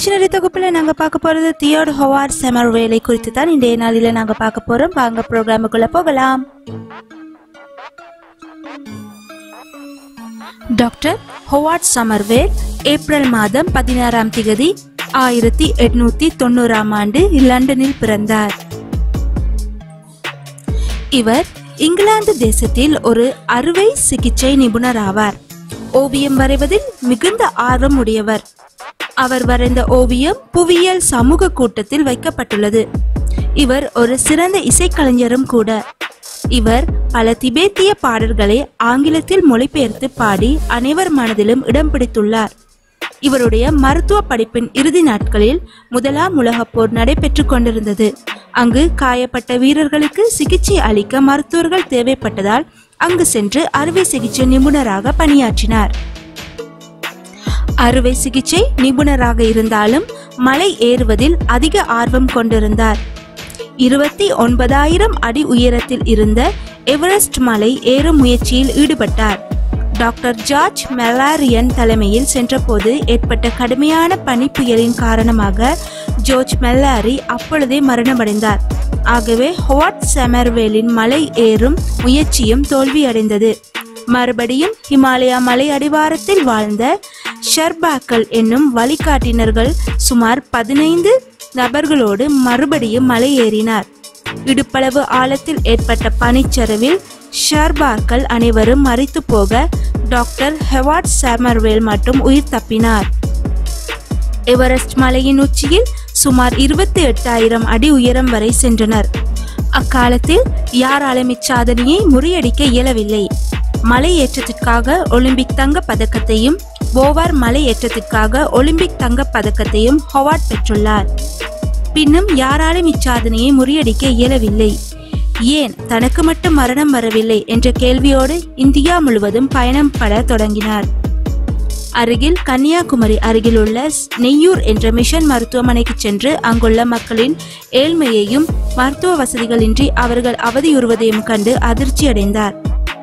missionary தொகுப்பில் நாங்கள் பார்க்க போகிறது தியோட் ஹோவார்ட் செமர் வேலை குறித்து தான் இன்றைய நாளில் நாங்கள் பார்க்க போகிறோம் வாங்க ப்ரோக்ராமுக்குள்ளே போகலாம் டாக்டர் ஹோவார்ட் சமர்வேல் ஏப்ரல் மாதம் பதினாறாம் திகதி ஆயிரத்தி எட்நூத்தி தொண்ணூறாம் ஆண்டு லண்டனில் பிறந்தார் இவர் இங்கிலாந்து தேசத்தில் ஒரு அறுவை சிகிச்சை நிபுணர் ஆவார் ஓவியம் வரைவதில் மிகுந்த ஆர்வம் உடையவர் அவர் வரைந்த ஓவியம் புவியியல் சமூக கூட்டத்தில் வைக்கப்பட்டுள்ளது இவர் ஒரு சிறந்த இசைக்கலைஞரும் கூட இவர் பல திபேத்திய பாடல்களை ஆங்கிலத்தில் மொழிபெயர்த்து பாடி அனைவர் மனதிலும் இடம் பிடித்துள்ளார் இவருடைய மருத்துவ படிப்பின் இறுதி நாட்களில் முதலாம் உலகப் போர் நடைபெற்று கொண்டிருந்தது அங்கு காயப்பட்ட வீரர்களுக்கு சிகிச்சை அளிக்க மருத்துவர்கள் தேவைப்பட்டதால் அங்கு சென்று அறுவை சிகிச்சை நிபுணராக பணியாற்றினார் அறுவை சிகிச்சை நிபுணராக இருந்தாலும் மலை ஏறுவதில் அதிக ஆர்வம் கொண்டிருந்தார் இருபத்தி ஒன்பதாயிரம் அடி உயரத்தில் இருந்த எவரெஸ்ட் மலை ஏறும் முயற்சியில் ஈடுபட்டார் டாக்டர் ஜார்ஜ் மெலாரியன் தலைமையில் சென்றபோது ஏற்பட்ட கடுமையான பனிப்புயலின் காரணமாக ஜோர்ஜ் மெல்லாரி அப்பொழுதே மரணமடைந்தார் ஆகவே ஹோவாட் செமர்வேலின் மலை ஏறும் முயற்சியும் தோல்வியடைந்தது மறுபடியும் ஹிமாலயா மலை அடிவாரத்தில் வாழ்ந்த ஷர்பாக்கள் என்னும் வழிகாட்டினர்கள் சுமார் பதினைந்து நபர்களோடு மறுபடியும் மலை ஏறினார் இடுப்பளவு ஆழத்தில் ஏற்பட்ட பனிச்சரிவில் ஷர்பாக்கள் அனைவரும் மறித்து போக டாக்டர் ஹெவார்ட் சாமர்வேல் மட்டும் உயிர் தப்பினார் எவரெஸ்ட் மலையின் உச்சியில் சுமார் இருபத்தி எட்டாயிரம் அடி உயரம் வரை சென்றனர் அக்காலத்தில் யாராலும் இச்சாதனையை முறியடிக்க இயலவில்லை மலை ஏற்றத்திற்காக ஒலிம்பிக் தங்கப் பதக்கத்தையும் போவார் மலை ஏற்றத்திற்காக ஒலிம்பிக் தங்கப் பதக்கத்தையும் ஹொவார்ட் பெற்றுள்ளார் பின்னும் யாராலும் இச்சாதனையை முறியடிக்க இயலவில்லை ஏன் தனக்கு மட்டும் மரணம் வரவில்லை என்ற கேள்வியோடு இந்தியா முழுவதும் பயணம் பட தொடங்கினார் அருகில் கன்னியாகுமரி அருகில் உள்ள நெய்யூர் என்ற மிஷன் மருத்துவமனைக்கு சென்று அங்குள்ள மக்களின் ஏழ்மையையும் மருத்துவ வசதிகளின்றி அவர்கள் அவதியுறுவதையும் கண்டு அதிர்ச்சி அடைந்தார்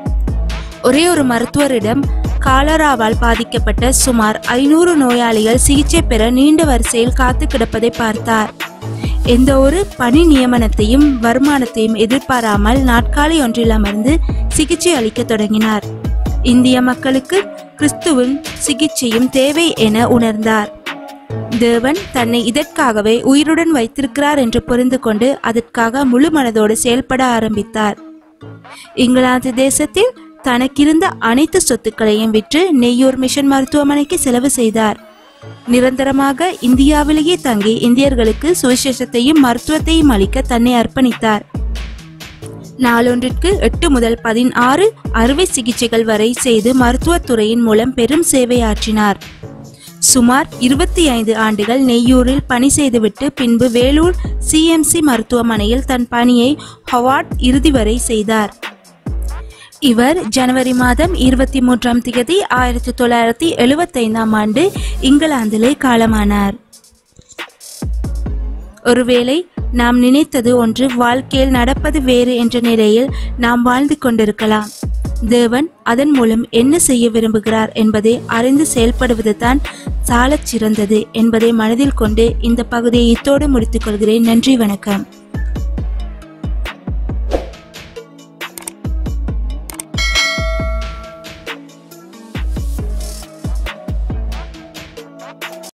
ஒரே ஒரு மருத்துவரிடம் காலராவால் பாதிக்கப்பட்ட சுமார் ஐநூறு நோயாளிகள் சிகிச்சை பெற நீண்ட வரிசையில் காத்து கிடப்பதை பார்த்தார் எந்த ஒரு பணி நியமனத்தையும் வருமானத்தையும் எதிர்பாராமல் நாட்காலி ஒன்றில் அமர்ந்து சிகிச்சை அளிக்க தொடங்கினார் இந்திய மக்களுக்கு கிறிஸ்துவின் சிகிச்சையும் தேவை என உணர்ந்தார் தேவன் தன்னை இதற்காகவே உயிருடன் வைத்திருக்கிறார் என்று புரிந்து கொண்டு அதற்காக முழு மனதோடு செயல்பட ஆரம்பித்தார் இங்கிலாந்து தேசத்தில் தனக்கிருந்த அனைத்து சொத்துக்களையும் விற்று நெய்யூர் மிஷன் மருத்துவமனைக்கு செலவு செய்தார் நிரந்தரமாக இந்தியாவிலேயே தங்கி இந்தியர்களுக்கு சுவிசேஷத்தையும் மருத்துவத்தையும் அளிக்க தன்னை அர்ப்பணித்தார் நாளொன்றிற்கு எட்டு முதல் பதினாறு அறுவை சிகிச்சைகள் வரை செய்து மருத்துவத்துறையின் மூலம் பெரும் சேவையாற்றினார் சுமார் இருபத்தி ஐந்து ஆண்டுகள் நெய்யூரில் பணி செய்துவிட்டு பின்பு வேலூர் சிஎம்சி மருத்துவமனையில் தன் பணியை ஹவார்ட் இறுதி வரை செய்தார் இவர் ஜனவரி மாதம் இருபத்தி மூன்றாம் தேதி ஆயிரத்தி தொள்ளாயிரத்தி எழுபத்தைந்தாம் ஆண்டு இங்கிலாந்திலே காலமானார் ஒருவேளை நாம் நினைத்தது ஒன்று வாழ்க்கையில் நடப்பது வேறு என்ற நிலையில் நாம் வாழ்ந்து கொண்டிருக்கலாம் தேவன் அதன் மூலம் என்ன செய்ய விரும்புகிறார் என்பதை அறிந்து செயல்படுவது தான் சாலச் சிறந்தது என்பதை மனதில் கொண்டு இந்த பகுதியை இத்தோடு முடித்துக் கொள்கிறேன் நன்றி வணக்கம்